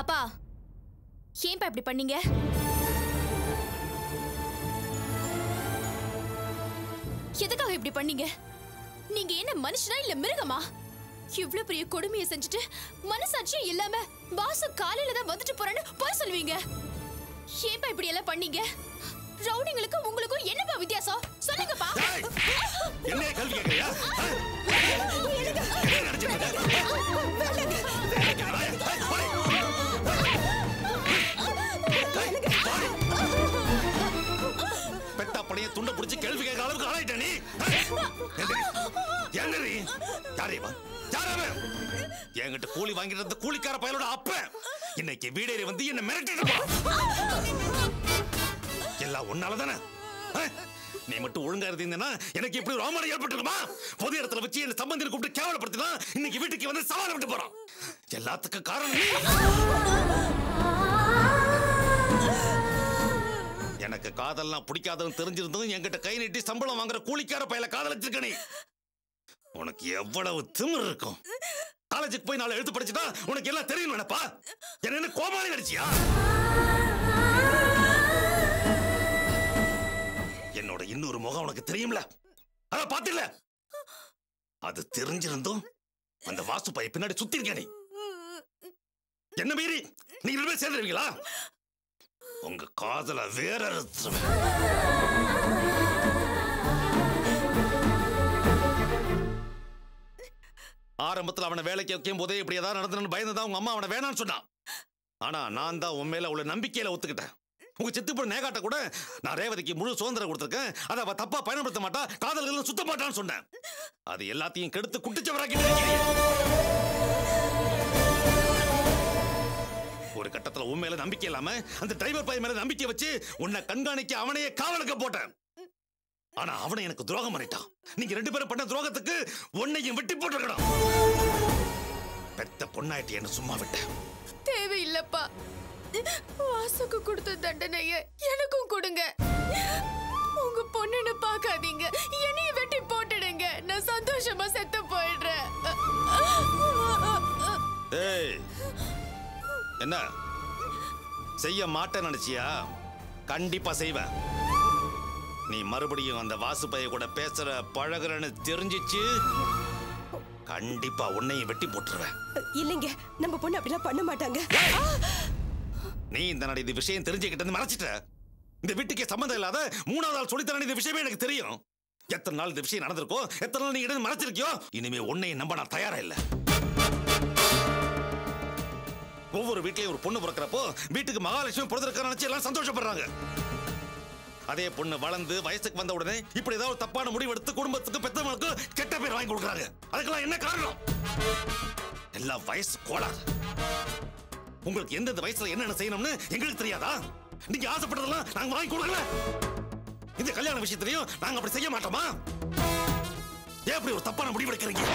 அப்பா ஏன்பா இப்படி பண்ணீங்க எதுக்காக இப்படி பண்ணீங்க நீங்க என்ன மனுஷனா இல்ல மிருகமா இவ்ளோ பெரிய கொடுமையை செஞ்சுட்டு மனசாட்சியே இல்லாம வாசு காலையில தான் வந்துட்டு போறேன்னு போய் சொல்லுவீங்க ஏன்பா இப்படி எல்லாம் பண்ணீங்க ரவுடிங்களுக்கும் உங்களுக்கும் என்னப்பா வித்தியாசம் சொல்லுங்கப்பா ஏய், என்னைய கல்வி கேட்கறியா ஆ? என்ன நினைச்சிட்டு இருக்க? ஏய், போடி. ஏய், போடி. பெத்த படைய துண்டை பிடிச்சி கேள்வி கேட்க அளவுக்கு ஆளாயிட்ட நீ எங்க நீ யாரே வா யாரவே என்கிட்ட கூலி வாங்கிட்டு இருந்த கூலிக்கார பயலோட அப்ப இன்னைக்கு வீடேறி வந்து என்ன மிரட்டிட்டு எல்லாம் உன்னால தானே நீ மட்டும் ஒழுங்கா இருந்தீங்கன்னா எனக்கு இப்படி ஒரு அவமானம் ஏற்பட்டிருக்குமா பொது இடத்துல வச்சு என்ன சம்பந்தியை கூப்பிட்டு கேவலப்படுத்தினா இன்னைக்கு வீட்டுக்கு வந்து சவால விட்டு போறான் எல்லாத்துக்கும் காரணம் நீ எனக்கு காதல்லாம் பிடிக்காதவன் தெரிஞ்சிருந்தும் என்கிட்ட கை நீட்டி சம்பளம் வாங்குற கூலிக்கார பையல காதலிச்சிருக்க நீ உனக்கு எவ்வளவு திமிர் இருக்கும் காலேஜுக்கு போய் நாலு எழுத்து படிச்சுட்டா உனக்கு எல்லாம் தெரியும் நினைப்பா என்ன என்ன கோமாளி நடிச்சியா என்னோட இன்னொரு முகம் உனக்கு தெரியும்ல அத பாத்தில அது தெரிஞ்சிருந்தும் அந்த வாசு பைய பின்னாடி சுத்தி இருக்க நீ என்ன மீறி நீங்க ரெண்டு பேரும் சேர்ந்துருவீங்களா உங்க காதல வேற அறுத்துருவேன். ஆரம்பத்துல அவனை வேலைக்கு வைக்கும் போதே இப்படி ஏதாவது நடந்ததுன்னு பயந்துதான் உங்க அம்மா அவனை வேணாம்னு சொன்னான் ஆனா நான் தான் உன் மேல உள்ள நம்பிக்கையில ஒத்துக்கிட்டேன் உங்க சித்துப்பட நேகாட்ட கூட நான் ரேவதிக்கு முழு சுதந்திரம் கொடுத்துருக்கேன் அதை அவ தப்பா பயன்படுத்த மாட்டா காதல்கள் சுத்த மாட்டான்னு சொன்னேன் அது எல்லாத்தையும் கெடுத்து குட்டிச்சவராக்கி ஒரு கட்டத்துல உன் மேல நம்பிக்கை இல்லாம அந்த டிரைவர் பையன் மேல நம்பிக்கை வச்சு உன்னை கண்காணிக்க அவனையே காவலுக்கு போட்டேன் ஆனா அவனை எனக்கு துரோகம் பண்ணிட்டான் நீங்க ரெண்டு பேரும் பண்ண துரோகத்துக்கு உன்னையும் வெட்டி போட்டுருக்கணும் பெத்த பொண்ணாயிட்டு என்ன சும்மா விட்டேன் தேவையில்லப்பா வாசுக்கு கொடுத்த தண்டனைய எனக்கும் கொடுங்க உங்க பொண்ணுன்னு பார்க்காதீங்க என்னைய வெட்டி போட்டுடுங்க நான் சந்தோஷமா செத்து போயிடுறேன் ஏய் என்ன செய்ய மாட்டேன்னு நினைச்சியா கண்டிப்பா செய்வேன் நீ மறுபடியும் அந்த வாசு பைய கூட பேசுற பழகுறன்னு தெரிஞ்சிச்சு கண்டிப்பா உன்னையும் வெட்டி போட்டுருவேன் இல்லைங்க நம்ம பொண்ணு அப்படிலாம் பண்ண மாட்டாங்க நீ இந்த நடி இந்த விஷயம் தெரிஞ்சுக்கிட்டு மறைச்சிட்ட இந்த வீட்டுக்கே சம்மந்தம் இல்லாத மூணாவது ஆள் சொல்லித்தர இந்த விஷயமே எனக்கு தெரியும் எத்தனை நாள் இந்த விஷயம் நடந்திருக்கோ எத்தனை நாள் நீ இடம் மறைச்சிருக்கியோ இனிமே உன்னையும் நம்ப நான் தயாரா இல்ல ஒவ்வொரு வீட்லயும் ஒரு பொண்ணு பிறக்கிறப்போ வீட்டுக்கு மகாலட்சுமி பிறந்திருக்க நினைச்சு எல்லாம் சந்தோஷப்படுறாங்க அதே பொண்ணு வளர்ந்து வயசுக்கு வந்த உடனே இப்படி ஏதாவது ஒரு தப்பான முடிவு எடுத்து குடும்பத்துக்கு பெத்தவங்களுக்கு கெட்ட பேர் வாங்கி கொடுக்குறாங்க அதுக்கெல்லாம் என்ன காரணம் எல்லாம் வயசு கோளாறு உங்களுக்கு எந்தெந்த வயசுல என்னென்ன செய்யணும்னு எங்களுக்கு தெரியாதா நீங்க ஆசைப்பட்டதெல்லாம் நாங்க வாங்கி கொடுக்கல இந்த கல்யாண விஷயத்திலையும் நாங்க அப்படி செய்ய மாட்டோமா ஏன் அப்படி ஒரு தப்பான முடிவு எடுக்கிறீங்க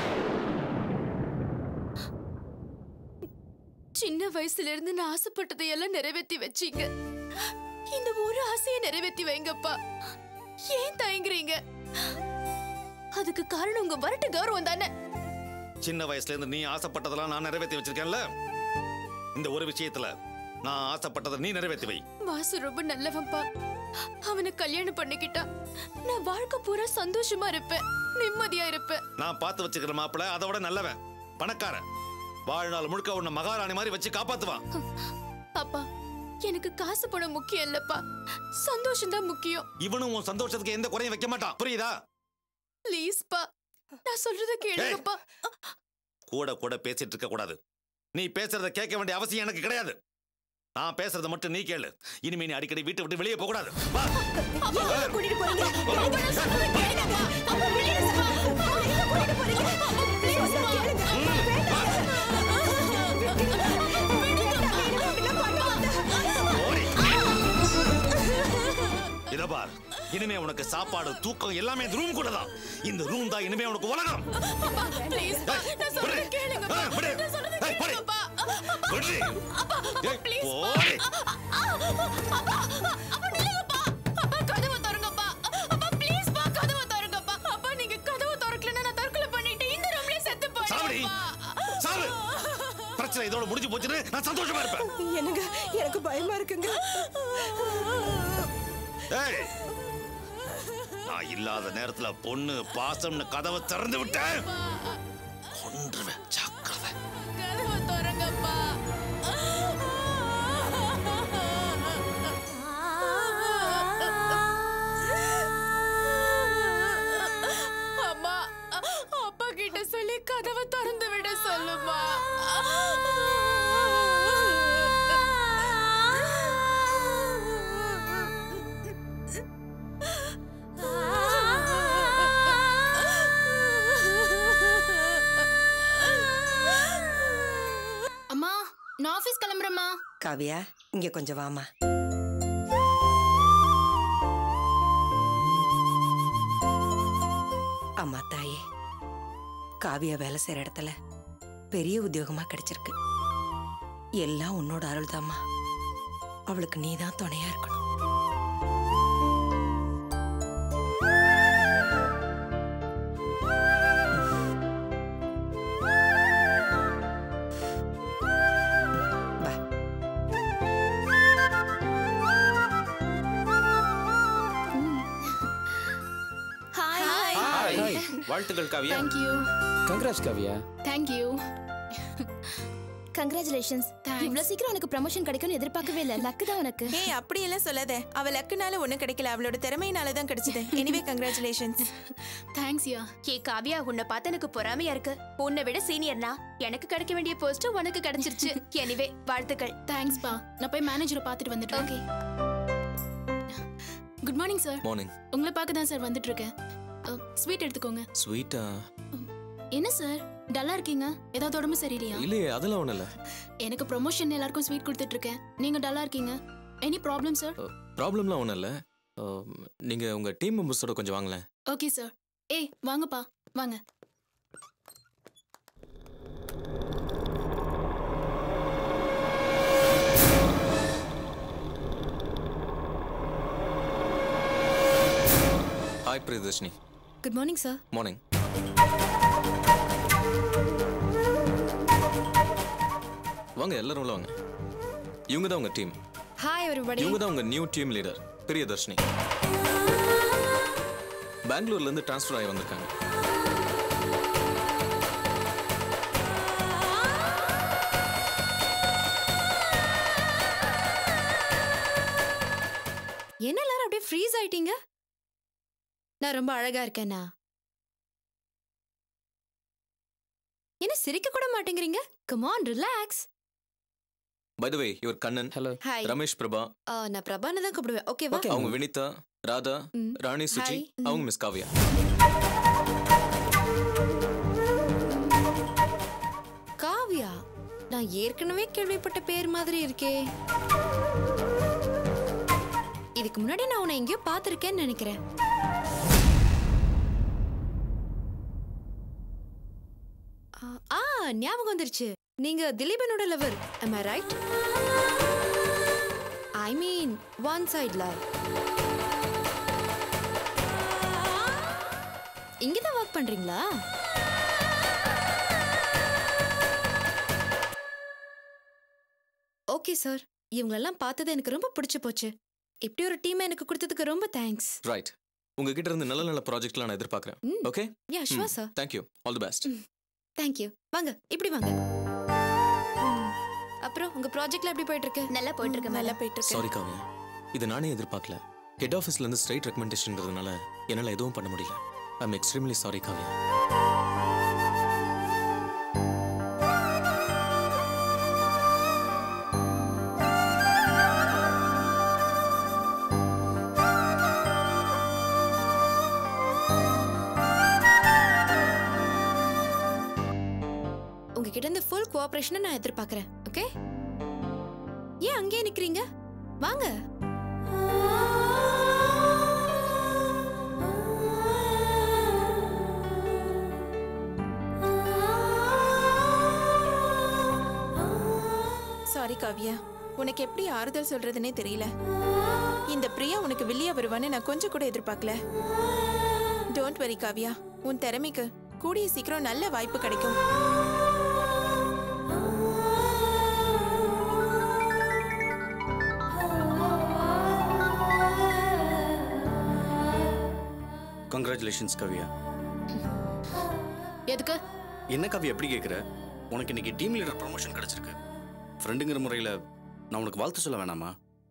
சின்ன வயசுல இருந்து நான் ஆசைப்பட்டதை எல்லாம் நிறைவேத்தி வச்சீங்க இந்த ஒரு ஆசையை நிறைவேத்தி வைங்கப்பா ஏன் தயங்குறீங்க அதுக்கு காரணம் உங்க வரட்டு கௌரவம் தானே சின்ன வயசுல இருந்து நீ ஆசைப்பட்டதெல்லாம் நான் நிறைவேற்றி வச்சிருக்கேன்ல இந்த ஒரு விஷயத்துல நான் ஆசைப்பட்டதை நீ நிறைவேற்றி வை வாசு ரொம்ப நல்லவன்பா அவனை கல்யாணம் பண்ணிக்கிட்டா நான் வாழ்க்கை பூரா சந்தோஷமா இருப்பேன் நிம்மதியா இருப்பேன் நான் பார்த்து வச்சுக்கிற மாப்பிள அதை விட நல்லவன் பணக்காரன் வாழ்நாள் முழுக்க உன்னை மகாராணி மாதிரி வச்சு காப்பாத்துவான் அப்பா எனக்கு காசு பணம் முக்கியம் இல்லப்பா சந்தோஷம் தான் முக்கியம் இவனும் உன் சந்தோஷத்துக்கு எந்த குறையும் வைக்க மாட்டான் புரியுதா ப்ளீஸ்ப்பா நான் சொல்றத கேளுங்கப்பா கூட கூட பேசிட்டு இருக்க கூடாது நீ பேசுறத கேட்க வேண்டிய அவசியம் எனக்கு கிடையாது நான் பேசுறத மட்டும் நீ கேளு இனிமே நீ அடிக்கடி வீட்டை விட்டு வெளியே போக கூடாது வா. எங்க கூட்டிட்டு போறீங்க அப்பா, நான் சொல்றத கேளுங்கப்பா. அப்பா, please அப்பா. அப்பா, எங்க கூட்டிட்டு போறீங்க? அப்பா, please சொன்னா அப்பா. கேளுங்க. ஓடி. இதோ பார் இனிமே உனக்கு சாப்பாடு தூக்கம் எல்லாமே இந்த ரூம் கூட தான் இந்த ரூம் தான் இனிமே உனக்கு உலகம் அப்பா, please அப்பா. ஏய், நான் சொல்றத விடு. கேளுங்கப்பா. ஆ, விடு. நான் சொல்றத ஏய், போடி. கேளுங்கப்பா. விடு. அப்பா, அப்பா, ஏய், please போடி. அப்பா, அப்பா, நில்லுங்கப்பா. அப்பா, கதவை திறங்கப்பா. அப்பா, please பா, கதவை திறங்கப்பா. அப்பா, நீங்க கதவை திறக்கலைன்னா நான் தற்கொலை பண்ணிட்டு இந்த roomலயே செத்து சாவடி. போயிடுவேன்ப்பா. சாவு பிரச்சனை இதோட முடிஞ்சு போச்சுன்னு நான் சந்தோஷமா இருப்பேன் என்னங்க எனக்கு பயமா இருக்குங்க ஏய் நான் இல்லாத நேரத்துல பொண்ணு பாசம்னு கதவை திறந்து விட்டேன் கொன்றுவேன் ஜாக்கிரதை கதவை திறங்கப்பா அம்மா அப்பா கிட்ட சொல்லி கதவை திறந்து விட சொல்லுமா அம்மா நான் ஆபீஸ் கிளம்புறேம்மா காவியா இங்க கொஞ்சம் வாமா அம்மா தாயே காவியா வேலை செய்யற இடத்துல பெரிய உத்தியோகமா கிடைச்சிருக்கு எல்லாம் உன்னோட அருள்தாம்மா அவளுக்கு நீதான் துணையா இருக்கணும் வா ஹாய் ஹாய் வாழ்த்துக்கள் Kavya thank you congrats Kavya thank you congratulations Thanks. இவ்வளவு சீக்கிரம் உனக்கு ப்ரமோஷன் கிடைக்கும்னு எதிர்பார்க்கவே இல்ல லக்கு தான் உனக்கு ஏய் அப்படியெல்லாம் சொல்லாத அவ லக்குனால ஒண்ணும் கிடைக்கல அவளோட திறமையினால தான் கிடைச்சது எனிவே கங்க்ராச்சுலேஷன்ஸ் தேங்க்ஸ் யா ஏ காவியா உன்னை பார்த்து எனக்கு பொறாமையா இருக்கு உன்னை விட சீனியர்னா எனக்கு கிடைக்க வேண்டிய போஸ்ட் உனக்கு கிடைச்சிருச்சு எனிவே வாழ்த்துக்கள் தேங்க்ஸ் பா நான் போய் மேனேஜரை பார்த்துட்டு வந்துட்டேன் okay good morning sir morning உங்களை பார்க்க தான் சார் வந்துட்டு இருக்கேன் ஸ்வீட் எடுத்துக்கோங்க ஸ்வீட்டா என்ன சார் டல்லா இருக்கீங்க ஏதாவது உடம்பு சரியில்லையா இல்லையே அதெல்லாம் ஒண்ணும் இல்ல எனக்கு ப்ரொமோஷன் எல்லாருக்கும் ஸ்வீட் கொடுத்துட்டு இருக்கேன் நீங்க டல்லா இருக்கீங்க எனி ப்ராப்ளம் சார் ப்ராப்ளம்லாம் ஒன்றும் இல்லை நீங்க உங்க டீம் மெம்பர்ஸோட கொஞ்சம் வாங்களேன் ஓகே சார் ஏய் வாங்கப்பா வாங்க hi Priyadarshini good morning sir morning வாங்க எல்லாரும் உள்ள வாங்க இவங்க தான் உங்க டீம் ஹாய் எவரிபடி இவங்க தான் உங்க நியூ டீம் லீடர் பிரியதர்ஷினி பெங்களூர்ல இருந்து ட்ரான்ஸ்ஃபர் ஆகி வந்திருக்காங்க என்ன எல்லாரும் அப்படியே ஃப்ரீஸ் ஆயிட்டீங்க நான் ரொம்ப அழகா இருக்கேனா என்ன சிரிக்க கூட மாட்டேங்கிறீங்க come on relax by the வே இவர் கண்ணன் ஹலோ ஹாய் ரமேஷ் பிரபா நான் பிரபான்னு தான் கூப்பிடுவேன் ஓகேவா அவங்க வினிதா ராதா ம். ராணி சுச்சி Hi. அவங்க மிஸ் காவியா காவியா நான் ஏற்கனவே கேள்விப்பட்ட பேர் மாதிரி இருக்கே இதுக்கு முன்னாடி நான் உன்னை எங்கேயோ பார்த்திருக்கேன்னு நினைக்கிறேன் ஆ, ஆ ஞாபகம் வந்துருச்சு நீங்க திலீபனோட lower am I right I mean one side love இங்க தான் ஒர்க் பண்றீங்களா ஓகே சார் இவங்களெல்லாம் பார்த்தது எனக்கு ரொம்ப பிடிச்சு போச்சு இப்படி ஒரு டீம் எனக்கு கொடுத்ததுக்கு ரொம்ப தேங்க்ஸ் ரைட் உங்ககிட்ட இருந்து நல்ல நல்ல ப்ராஜெக்ட்லாம் நான் எதிர்பார்க்கறேன் ம். Okay yeah sure sir thank you all the best thank you வாங்க இப்படி வாங்க ம். அப்புறம் உங்க ப்ராஜெக்ட்ல எப்படி போயிட்டு இருக்கு நல்லா போயிட்டு இருக்கு நல்லா போயிட்டு இருக்கு சாரி காவியா இதை நானே எதிர்பார்க்கல ஹெட் ஆஃபீஸ்ல இருந்து ஸ்ட்ரைட் ரெக்கமெண்டேஷன்ங்கிறதுனால என்னால எதுவும் பண்ண முடியல I am extremely sorry Kavya உங்ககிட்ட இருந்து ஃபுல் கோஆபரேஷனை நான் எதிர்பார்க்கறேன் ஓகே ஏன் அங்கேயே நிக்கிறீங்க வாங்க சாரி காவியா உனக்கு எப்படி ஆறுதல் சொல்றதுனே தெரியல இந்த பிரியா உனக்கு வில்லியா வருவான்னு நான் கொஞ்சம் கூட எதிர்பார்க்கல டோன்ட் வரி காவியா உன் திறமைக்கு கூடிய சீக்கிரம் நல்ல வாய்ப்பு கிடைக்கும் கங்க்ராச்சுலேஷன்ஸ் கவியா எதுக்கு என்ன கவி எப்படி கேட்குற உனக்கு இன்னைக்கு டீம் லீடர் ப்ரொமோஷன் கிடைச்சிருக்கு ஃப்ரெண்டுங்கிற முறையில் நான் உனக்கு வாழ்த்து சொல்ல வேணாமா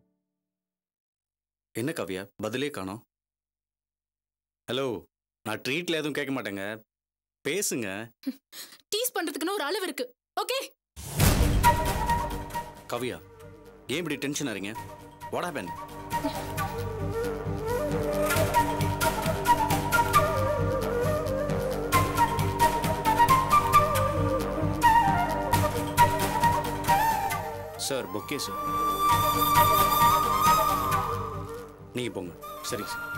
என்ன கவியா பதிலே காணோம் ஹலோ நான் ட்ரீட்ல எதுவும் கேட்க மாட்டேங்க பேசுங்க டீஸ் பண்றதுக்குன்னு ஒரு அளவு இருக்கு ஓகே கவியா ஏன் இப்படி டென்ஷன் ஆறீங்க what happen sir bouquet sir நீங்க போங்க சரிங்க சார்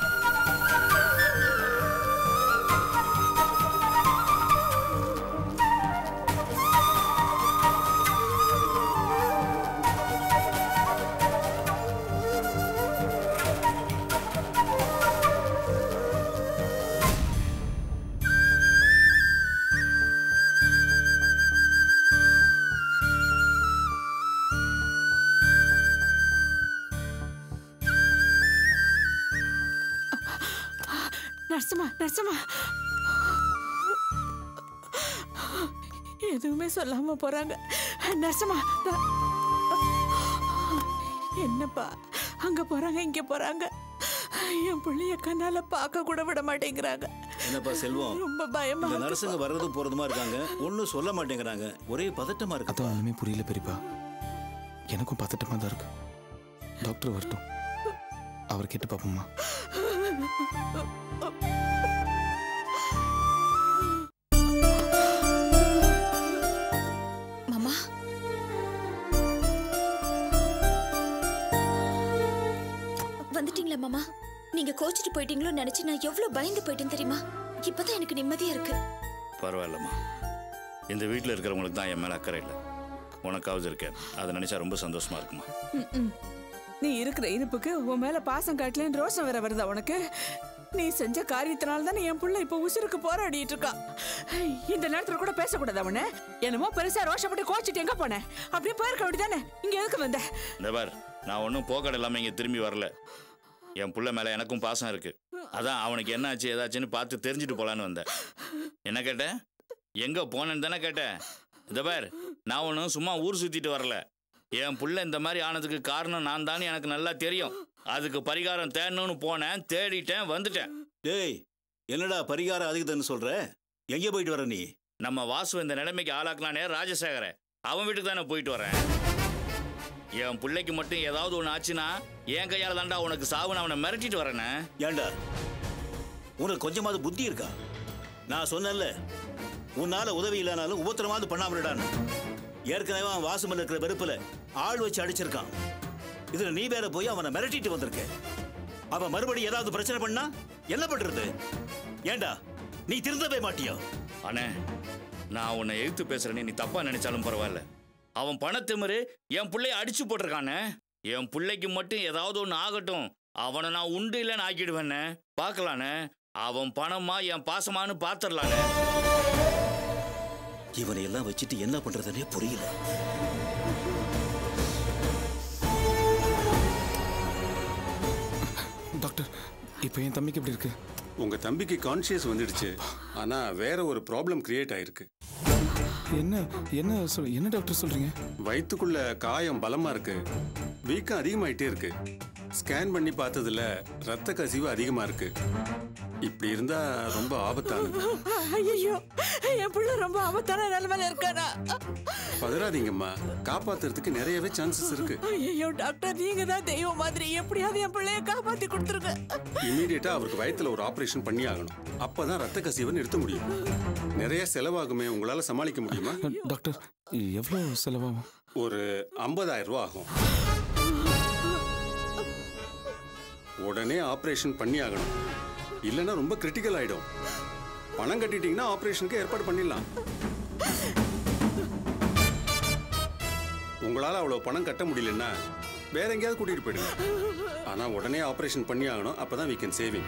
நர்சமா நர்சமா எதுவுமே சொல்லாம போறாங்க நர்சமா ந- என்னப்பா அங்க போறாங்க இங்க போறாங்க என் பிள்ளைய கண்ணால பார்க்க கூட விட மாட்டேங்கிறாங்க என்னப்பா செல்வம் ரொம்ப பயமா இந்த இருக்குப்பா. நர்ஸுங்க வர்றது போறதுமா இருக்காங்க ஒன்றும் சொல்ல மாட்டேங்கிறாங்க ஒரே பதட்டமா இருக்கு அதான் ஒன்றுமே புரியல பெரியப்பா எனக்கும் பதட்டமாக தான் இருக்கு டாக்டர் வரட்டும் அவர் கேட்டு பார்ப்போம்மா மாமா வந்துட்டீங்களா மாமா நீங்க கோச்சிட்டு போயிட்டீங்களோ நினைச்சு நான் எவ்வளவு பயந்து போயிட்டேன் தெரியுமா இப்பதான் எனக்கு நிம்மதியா இருக்கு பரவாயில்லம்மா இந்த வீட்டில் இருக்கிறவங்களுக்கு தான் என் மேலே அக்கறை இல்லை உனக்காவது இருக்கேன் அதை நினைச்சா ரொம்ப சந்தோஷமா இருக்குமா ம்ம். நீ இருக்கிற இருப்புக்கு உன் மேல பாசம் காட்டலன்னு ரோஷம் வேற வருதா உனக்கு நீ செஞ்ச காரியத்தினால தானே என் புள்ள இப்ப உசுருக்கு போராடிட்டு இருக்கா இந்த நேரத்துல கூட பேசக்கூடாது அவன என்னமோ பெருசா ரோஷப்பட்டு கோச்சிட்டு எங்க போனேன் அப்படியே போயிருக்க வேண்டியதானே இங்க எதுக்கு வந்த இந்த பார் நான் ஒன்றும் போக்கடை இல்லாமல் இங்கே திரும்பி வரல என் புள்ள மேலே எனக்கும் பாசம் இருக்கு அதான் அவனுக்கு என்ன ஆச்சு ஏதாச்சுன்னு பார்த்து தெரிஞ்சுட்டு போலான்னு வந்தேன் என்ன கேட்டேன் எங்கே போனேன்னு தானே கேட்டேன் இந்த பார் நான் ஒன்றும் சும்மா ஊர் சுற்றிட்டு வரல என் புள்ள இந்த மாதிரி ஆனதுக்கு காரணம் நான் தானே எனக்கு நல்லா தெரியும் அதுக்கு பரிகாரம் தேடணும்னு போனேன் தேடிட்டேன் வந்துட்டேன் டேய் என்னடா பரிகாரம் அதிகதுன்னு சொல்ற எங்கே போயிட்டு வர நீ நம்ம வாசு இந்த நிலைமைக்கு ஆளாக்கலானே ராஜசேகர அவன் வீட்டுக்கு தானே போயிட்டு வரேன் என் பிள்ளைக்கு மட்டும் ஏதாவது ஒன்று ஆச்சுன்னா என் கையால தாண்டா உனக்கு சாவுன்னு அவனை மிரட்டிட்டு வரேனே ஏன்டா உனக்கு கொஞ்சமாவது புத்தி இருக்கா நான் சொன்னேன்ல உன்னால உதவி இல்லைனாலும் உபத்திரமாவது பண்ணாமடான்னு ஏற்கனவே அவன் வாசம் இருக்கிற வெறுப்புல ஆள் வச்சு அடிச்சிருக்கான் இதுல நீ வேற போய் அவனை மிரட்டிட்டு வந்திருக்க அவன் மறுபடியும் ஏதாவது பிரச்சனை பண்ணா என்ன பண்றது ஏன்டா நீ திருந்தவே மாட்டியா அண்ணே நான் உன்னை எழுத்து பேசுறேன்னு நீ தப்பா நினைச்சாலும் பரவாயில்ல அவன் பணத்திமிரு என் பிள்ளைய அடிச்சு போட்டிருக்கானே என் பிள்ளைக்கு மட்டும் ஏதாவது ஒன்று ஆகட்டும் அவனை நான் உண்டு இல்லைன்னு ஆக்கிடுவேண்ணே பார்க்கலானே அவன் பணமா என் பாசமானு பார்த்துடலானே இவனை எல்லாம் வச்சுட்டு என்ன பண்றதுன்னே புரியல டாக்டர் இப்போ என் தம்பிக்கு எப்படி இருக்கு உங்க தம்பிக்கு கான்ஷியஸ் வந்துடுச்சு ஆனா வேற ஒரு ப்ராப்ளம் கிரியேட் ஆயிருக்கு என்ன என்ன சொல் என்ன டாக்டர் சொல்றீங்க வயித்துக்குள்ள காயம் பலமா இருக்கு வீக்கம் அதிகமாயிட்டே இருக்கு ஸ்கேன் பண்ணி பார்த்ததுல ரத்த கசிவு அதிகமா இருக்கு இப்படி இருந்தா ரொம்ப ஆபத்தானது ஐயோ என் புள்ள ரொம்ப ஆபத்தான நிலைமையில இருக்கானா பதறாதீங்கம்மா காப்பாத்துறதுக்கு நிறையவே சான்சஸ் இருக்கு ஐயோ டாக்டர் நீங்க தான் தெய்வம் மாதிரி எப்படியாவது என் பிள்ளைய காப்பாத்தி கொடுத்துருங்க இமீடியட்டா அவருக்கு வயித்துல ஒரு ஆபரேஷன் பண்ணி ஆகணும் அப்பதான் ரத்த கசிவை நிறுத்த முடியும் நிறைய செலவாகுமே உங்களால சமாளிக்க முடியுமா டாக்டர் எவ்வளோ செலவாகும் ஒரு ஐம்பதாயிரம் ரூபா ஆகும் உடனே ஆபரேஷன் பண்ணி ஆகணும் இல்லைன்னா ரொம்ப கிரிட்டிக்கல் ஆயிடும் பணம் கட்டிட்டீங்கன்னா ஆபரேஷனுக்கு ஏற்பாடு பண்ணிடலாம் உங்களால அவ்வளவு பணம் கட்ட முடியலன்னா வேற எங்கேயாவது கூட்டிட்டு போயிடுங்க ஆனா உடனே ஆபரேஷன் பண்ணி ஆகணும் அப்பதான் we can சேவிங்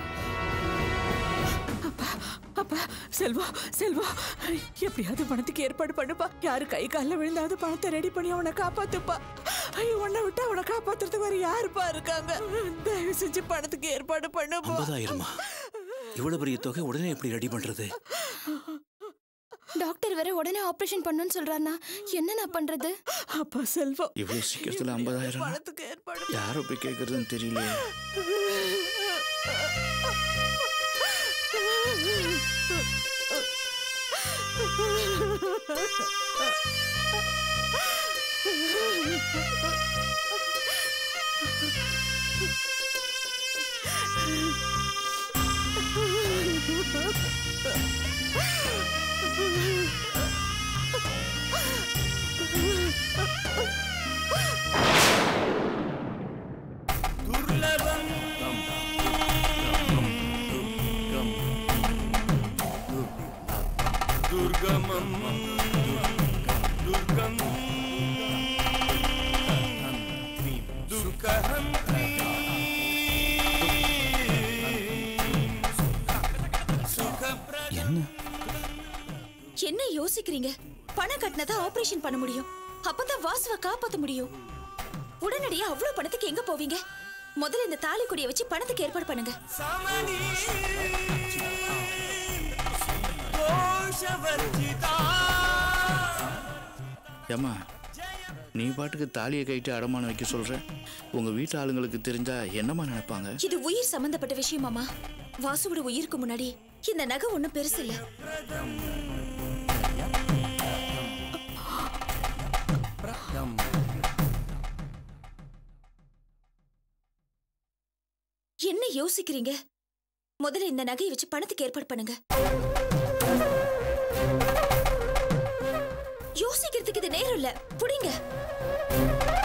அப்பா செல்வா செல்வா எப்படியாவது பணத்துக்கு ஏற்பாடு பண்ணுப்பா யாரு கை காலில் விழுந்தாவது பணத்தை ரெடி பண்ணி அவனை காப்பாத்துப்பா ஐயோ உன்னை விட்டு அவனை காப்பாத்துறதுக்கு வேற யாருப்பா இருக்காங்க தயவு செஞ்சு பணத்துக்கு ஏற்பாடு பண்ணுப்பா ஐம்பதாயிரமா இவ்வளவு பெரிய தொகை உடனே எப்படி ரெடி பண்றது டாக்டர் வேற உடனே ஆபரேஷன் பண்ணணும்னு சொல்றாருனா என்ன நான் பண்றது அப்பா செல்வம் இவ்வளவு சீக்கிரத்துல ஐம்பதாயிரம் பணத்துக்கு ஏற்பாடு யாரை போய் கேட்கறதுன்னு தெரியல என்ன யோசிக்கிறீங்க பணம் கட்டினதா ஆபரேஷன் பண்ண முடியும் அப்பதான் வாசுவை காப்பாத்த முடியும் உடனடியா அவ்வளவு பணத்துக்கு எங்க போவீங்க முதல்ல இந்த தாலி கொடியை வச்சு பணத்துக்கு ஏற்பாடு பண்ணுங்க ஏம்மா நீ பாட்டுக்கு தாலியை கைட்டு அடமானம் வைக்க சொல்ற உங்க வீட்டு ஆளுங்களுக்கு தெரிஞ்சா என்னம்மா நினைப்பாங்க இது உயிர் சம்பந்தப்பட்ட விஷயமாமா வாசுவோட உயிருக்கு முன்னாடி இந்த நகை ஒண்ணும் பெருசு இல்ல என்ன யோசிக்கிறீங்க முதல்ல இந்த நகையை வச்சு பணத்துக்கு ஏற்பாடு பண்ணுங்க யோசிக்கிறதுக்கு இது நேரம் இல்ல புடிங்க